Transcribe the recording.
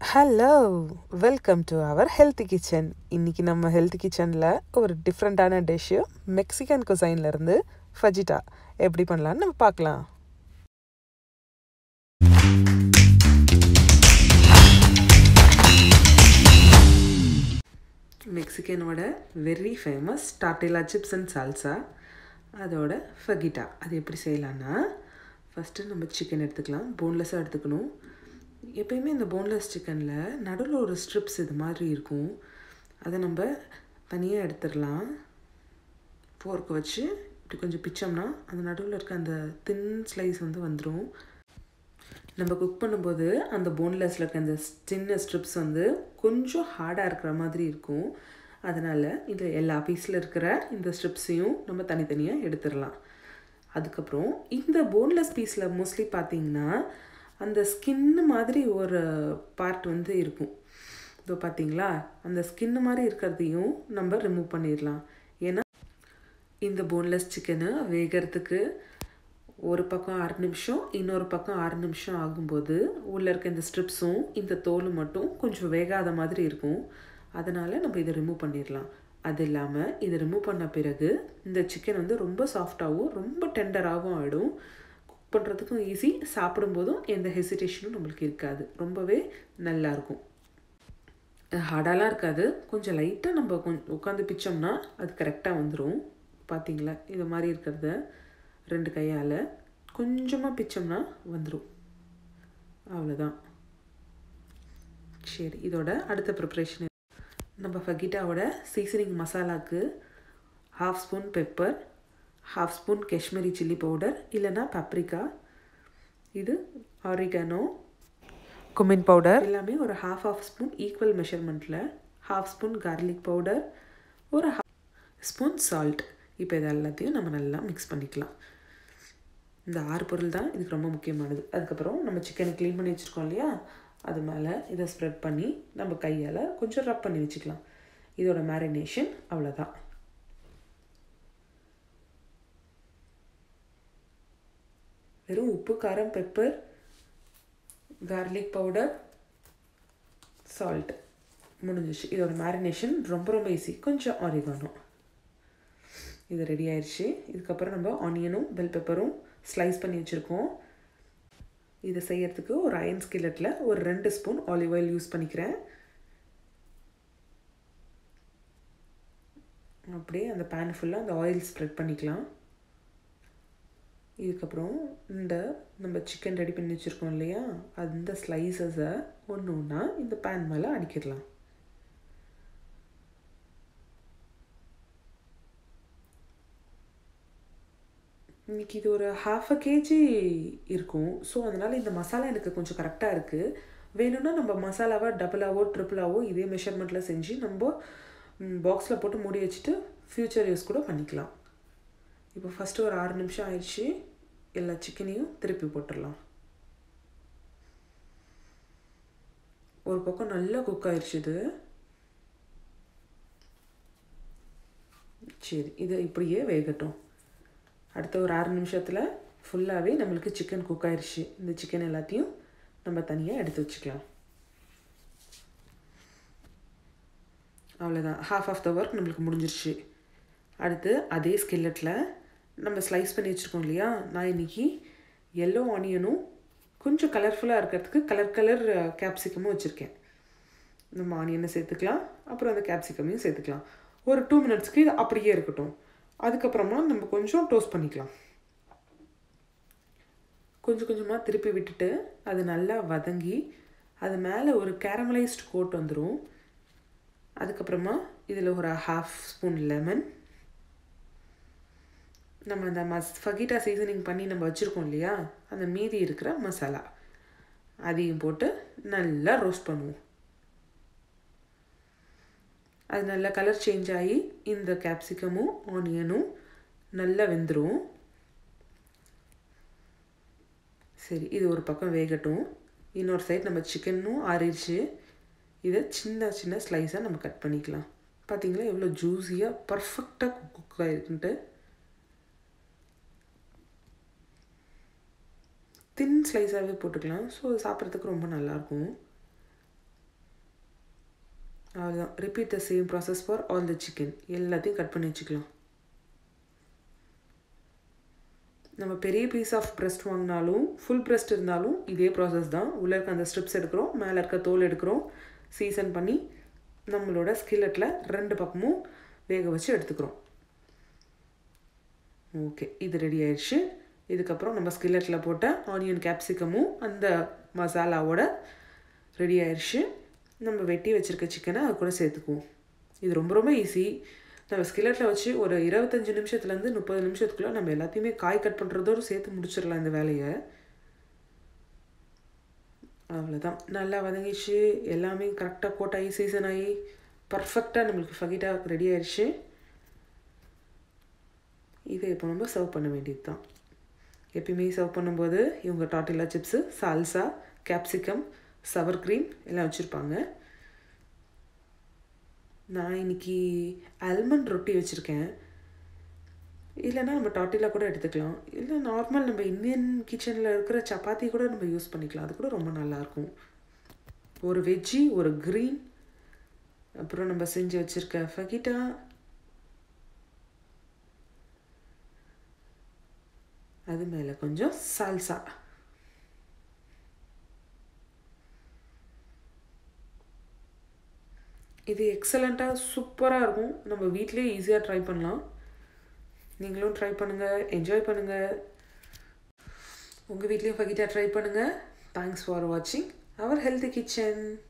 hello welcome to our healthy kitchen இன்னைக்கு நம்ம healthy கிச்சனில் ஒரு டிஃப்ரெண்ட்டான டிஷ்ஷு மெக்சிகன் குசைன்ல இருந்து ஃபஜிட்டா எப்படி பண்ணலான்னு நம்ம பார்க்கலாம் மெக்சிகனோட very famous tortilla chips and salsa அதோட ஃபகிட்டா அது எப்படி செய்யலான்னா ஃபஸ்ட்டு நம்ம சிக்கன் எடுத்துக்கலாம் போன்லெஸ்ஸாக எடுத்துக்கணும் எப்பயுமே இந்த போன்லெஸ் சிக்கனில் நடுவில் ஒரு ஸ்ட்ரிப்ஸ் இது மாதிரி இருக்கும் அதை நம்ம தனியாக எடுத்துடலாம் ஃபோர்க்கு வச்சு இப்படி கொஞ்சம் பிச்சோம்னா அந்த நடுவில் இருக்க அந்த தின் ஸ்லைஸ் வந்து வந்துடும் நம்ம குக் பண்ணும்போது அந்த போன்லெஸில் இருக்க அந்த சின்ன ஸ்ட்ரிப்ஸ் வந்து கொஞ்சம் ஹார்டாக இருக்கிற மாதிரி இருக்கும் அதனால் இந்த எல்லா பீஸில் இருக்கிற இந்த ஸ்ட்ரிப்ஸையும் நம்ம தனித்தனியாக எடுத்துடலாம் அதுக்கப்புறம் இந்த போன்லெஸ் பீஸில் மோஸ்ட்லி பார்த்தீங்கன்னா அந்த ஸ்கின்னு மாதிரி ஒரு பார்ட் வந்து இருக்கும் இதோ பார்த்தீங்களா அந்த ஸ்கின்னு மாதிரி இருக்கிறதையும் நம்ம ரிமூவ் பண்ணிடலாம் ஏன்னா இந்த போன்லெஸ் சிக்கனை வேகிறதுக்கு ஒரு பக்கம் ஆறு நிமிஷம் இன்னொரு பக்கம் ஆறு நிமிஷம் ஆகும்போது உள்ளே இருக்க இந்த ஸ்ட்ரிப்ஸும் இந்த தோலும் மட்டும் கொஞ்சம் வேகாத மாதிரி இருக்கும் அதனால் நம்ம இதை ரிமூவ் பண்ணிடலாம் அது இல்லாமல் இதை ரிமூவ் பண்ண பிறகு இந்த சிக்கன் வந்து ரொம்ப சாஃப்டாகவும் ரொம்ப டெண்டராகவும் ஆகிடும் குக் பண்ணுறதுக்கும் ஈஸி சாப்பிடும்போதும் எந்த ஹெசிடேஷனும் நம்மளுக்கு இருக்காது ரொம்பவே நல்லாயிருக்கும் ஹார்டாலாம் இருக்காது கொஞ்சம் லைட்டாக நம்ம கொஞ்சம் உட்காந்து பிச்சோம்னா அது கரெக்டாக வந்துடும் பார்த்தீங்களா இது மாதிரி இருக்கிறத ரெண்டு கையால் கொஞ்சமாக பிச்சோம்னா வந்துடும் அவ்வளோதான் சரி இதோட அடுத்த ப்ரிப்ரேஷன் நம்ம ஃபகிட்டாவோட சீசனிங் மசாலாவுக்கு half spoon pepper half spoon Kashmiri chilli powder இல்லைனா பப்ரிக்கா இது ஆரிகானோ குமின் பவுடர் எல்லாமே ஒரு ஹாஃப் ஆஃப் ஸ்பூன் ஈக்குவல் மெஷர்மெண்ட்டில் ஹாஃப் ஸ்பூன் கார்லிக் பவுடர் ஒரு ஸ்பூன் சால்ட் இப்போ இது எல்லாத்தையும் நம்ம நல்லா மிக்ஸ் பண்ணிக்கலாம் இந்த ஆறு பொருள் தான் இதுக்கு ரொம்ப முக்கியமானது அதுக்கப்புறம் நம்ம சிக்கனை க்ளீன் பண்ணி வச்சுருக்கோம் இல்லையா அது மேலே இதை ஸ்ப்ரெட் பண்ணி நம்ம கையால் கொஞ்சம் ரப் பண்ணி வச்சுக்கலாம் இதோட மேரினேஷன் அவ்வளோதான் வெறும் உப்பு காரம் பெப்பர் கார்லிக் பவுடர் சால்ட் முடிஞ்சிச்சு இதோட மேரினேஷன் ரொம்ப ரொம்ப ஈஸி கொஞ்சம் ஆரிகானோ இது ரெடி ஆயிடுச்சு இதுக்கப்புறம் நம்ம ஆனியனும் பெல் பெப்பரும் ஸ்லைஸ் பண்ணி வச்சுருக்கோம் இதை செய்யறதுக்கு ஒரு அயன் ஸ்கில்லட்டில் ஒரு ரெண்டு ஸ்பூன் ஆலிவ் ஆயில் யூஸ் பண்ணிக்கிறேன் அப்படியே அந்த பேன் ஃபுல்லாக அந்த ஆயில் ஸ்ப்ரெட் பண்ணிக்கலாம் இதுக்கப்புறம் இந்த நம்ம சிக்கன் ரெடி பண்ணி வச்சுருக்கோம் இல்லையா அந்த ஸ்லைசஸை ஒன்று ஒன்றா இந்த பேன் மேலே அடிக்கிடலாம் இன்றைக்கி இது ஒரு ஹாஃப் அ கேஜி இருக்கும் ஸோ அதனால் இந்த மசாலா எனக்கு கொஞ்சம் கரெக்டாக இருக்குது வேணும்னா நம்ம மசாலாவை டபுளாவோ ட்ரிபிளாவோ இதே மெஷர்மெண்ட்டில் செஞ்சு நம்ம பாக்ஸில் போட்டு மூடி வச்சுட்டு ஃப்யூச்சர் யூஸ் கூட பண்ணிக்கலாம் இப்போ ஃபஸ்ட்டு ஒரு ஆறு நிமிஷம் ஆயிடுச்சு எல்லா சிக்கனையும் திருப்பி போட்டுடலாம் ஒரு பக்கம் நல்லா குக் ஆயிடுச்சு இது சரி இது இப்படியே வேகட்டும் அடுத்த ஒரு ஆறு நிமிஷத்தில் ஃபுல்லாகவே நம்மளுக்கு சிக்கன் குக் ஆயிடுச்சு இந்த சிக்கன் எல்லாத்தையும் நம்ம தனியாக எடுத்து வச்சுக்கலாம் அவ்வளோதான் ஹாஃப் ஆஃப் த ஒர்க் நம்மளுக்கு முடிஞ்சிருச்சு அடுத்து அதே ஸ்கில்லட்டில் நம்ம ஸ்லைஸ் பண்ணி வச்சுருக்கோம் இல்லையா நான் இன்றைக்கி எல்லோ ஆனியனும் கொஞ்சம் கலர்ஃபுல்லாக இருக்கிறதுக்கு கலர் கலர் கேப்சிகமும் வச்சுருக்கேன் நம்ம ஆனியனை சேர்த்துக்கலாம் அப்புறம் அந்த கேப்சிகமையும் சேர்த்துக்கலாம் ஒரு டூ மினிட்ஸ்க்கு இது அப்படியே இருக்கட்டும் அதுக்கப்புறமா நம்ம கொஞ்சம் டோஸ்ட் பண்ணிக்கலாம் கொஞ்சம் கொஞ்சமாக திருப்பி விட்டுட்டு அது நல்லா வதங்கி அது மேலே ஒரு கேரமலைஸ்ட் கோட் வந்துடும் அதுக்கப்புறமா இதில் ஒரு ஹாஃப் ஸ்பூன் லெமன் நம்ம அந்த மஸ் ஃபகிட்டா சீசனிங் பண்ணி நம்ம வச்சுருக்கோம் இல்லையா அந்த மீதி இருக்கிற மசாலா அதையும் போட்டு நல்லா ரோஸ்ட் பண்ணுவோம் அது நல்லா கலர் சேஞ்ச் ஆகி இந்த கேப்சிகமும் ஆனியனும் நல்லா வெந்துடும் சரி இது ஒரு பக்கம் வேகட்டும் இன்னொரு சைட் நம்ம சிக்கனும் ஆறிடுச்சு இதை சின்ன சின்ன ஸ்லைஸாக நம்ம கட் பண்ணிக்கலாம் பார்த்தீங்களா எவ்வளோ ஜூஸியாக பர்ஃபெக்டாக குக் ஆகிருக்குன்ட்டு தின் ஸ்லைஸாகவே போட்டுக்கலாம் ஸோ சாப்பிட்றதுக்கு ரொம்ப நல்லாயிருக்கும் அவ்வளோதான் repeat the same process for all the chicken எல்லாத்தையும் கட் பண்ணி வச்சுக்கலாம் நம்ம பெரிய பீஸ் ஆஃப் breast வாங்கினாலும் ஃபுல் breast இருந்தாலும் இதே ப்ராசஸ் தான் உள்ளே இருக்க அந்த ஸ்ட்ரிப்ஸ் எடுக்கிறோம் மேலே இருக்க தோல் எடுக்கிறோம் சீசன் பண்ணி நம்மளோட ஸ்கில்லட்டில் ரெண்டு பக்கமும் வேக வச்சு எடுத்துக்கிறோம் ஓகே இது ரெடி ஆயிடுச்சு இதுக்கப்புறம் நம்ம ஸ்கில்லட்டில் போட்ட ஆனியன் கேப்சிகமும் அந்த மசாலாவோட ரெடி ஆயிடுச்சு நம்ம வெட்டி வச்சுருக்க சிக்கனை அது கூட சேர்த்துக்குவோம் இது ரொம்ப ரொம்ப ஈஸி நம்ம ஸ்கில்லட்டில் வச்சு ஒரு இருபத்தஞ்சி நிமிஷத்துலேருந்து முப்பது நிமிஷத்துக்குள்ளே நம்ம எல்லாத்தையுமே காய் கட் பண்ணுறதோடு சேர்த்து முடிச்சிடலாம் இந்த வேலையை அவ்வளோதான் நல்லா வதங்கிச்சு எல்லாமே கரெக்டாக கோட்டாகி சீசன் ஆகி பர்ஃபெக்டாக நம்மளுக்கு ஃபகிட்டா ரெடி ஆயிடுச்சு இதை இப்போ நம்ம சர்வ் பண்ண வேண்டியது தான் எப்பயுமே சர்வ் பண்ணும்போது இவங்க tortilla chips salsa capsicum sour cream எல்லாம் வச்சுருப்பாங்க நான் இன்னைக்கு ஆல்மண்ட் ரொட்டி வச்சுருக்கேன் இல்லைன்னா நம்ம டாட்டிலா கூட எடுத்துக்கலாம் இல்லை நார்மல் நம்ம இந்தியன் கிச்சனில் இருக்கிற சப்பாத்தி கூட நம்ம யூஸ் பண்ணிக்கலாம் அது கூட ரொம்ப நல்லாயிருக்கும் ஒரு வெஜ்ஜி ஒரு க்ரீன் அப்புறம் நம்ம செஞ்சு வச்சுருக்க ஃபகிட்டா அது மேலே கொஞ்சம் சால்சா இது எக்ஸலண்ட்டாக சூப்பராக இருக்கும் நம்ம வீட்டிலே ஈஸியாக ட்ரை பண்ணலாம் நீங்களும் ட்ரை பண்ணுங்கள் என்ஜாய் பண்ணுங்கள் உங்கள் வீட்லேயும் ஃபகிட்டா ட்ரை பண்ணுங்கள் தேங்க்ஸ் ஃபார் வாட்சிங் அவர் ஹெல்த்தி கிச்சன்